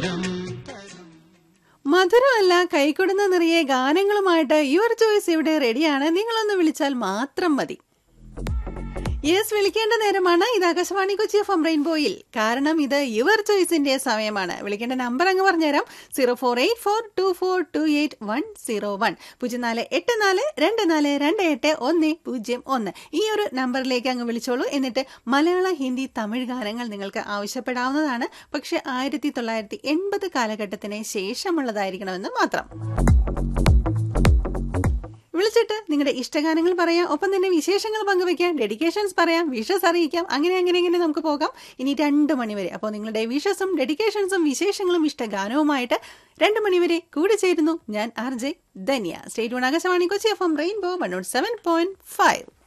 മധുരമല്ല കൈക്കൊടുന്ന നിറയെ ഗാനങ്ങളുമായിട്ട് your choice ഇവിടെ റെഡിയാണ് നിങ്ങളൊന്ന് വിളിച്ചാൽ മാത്രം മതി യെസ് വിളിക്കേണ്ട നേരമാണ് ഇത് ആകാശവാണി കൊച്ചി എഫ് എം റെയിൻബോയിൽ കാരണം ഇത് യുവർ ചോയ്സിന്റെ സമയമാണ് വിളിക്കേണ്ട നമ്പർ അങ്ങ് പറഞ്ഞുതരാം zero four eight four two four two eight one zero one പൂജ്യം നാല് എട്ട് നാല് രണ്ട് നാല് രണ്ട് എട്ട് ഒന്ന് പൂജ്യം ഒന്ന് ഈ ഒരു നമ്പറിലേക്ക് അങ്ങ് വിളിച്ചോളൂ എന്നിട്ട് മലയാള ഹിന്ദി തമിഴ് ഗാനങ്ങൾ നിങ്ങൾക്ക് ആവശ്യപ്പെടാവുന്നതാണ് പക്ഷെ ആയിരത്തി തൊള്ളായിരത്തി എൺപത് കാലഘട്ടത്തിന് ശേഷമുള്ളതായിരിക്കണമെന്ന് മാത്രം വിളിച്ചിട്ട് നിങ്ങളുടെ ഇഷ്ടഗാനങ്ങൾ പറയാം ഒപ്പം തന്നെ വിശേഷങ്ങൾ പങ്കുവെക്കാം ഡെഡിക്കേഷൻസ് പറയാം വിഷസ് അറിയിക്കാം അങ്ങനെ അങ്ങനെ അങ്ങനെ നമുക്ക് പോകാം ഇനി രണ്ട് മണിവരെ അപ്പോൾ നിങ്ങളുടെ വിഷസും ഡെഡിക്കേഷൻസും വിശേഷങ്ങളും ഇഷ്ടഗാനവുമായിട്ട് രണ്ട് മണിവരെ കൂടി ചേരുന്നു ഞാൻ R J Dhanya state one Akashvani Kochi F M rainbow one nought seven point five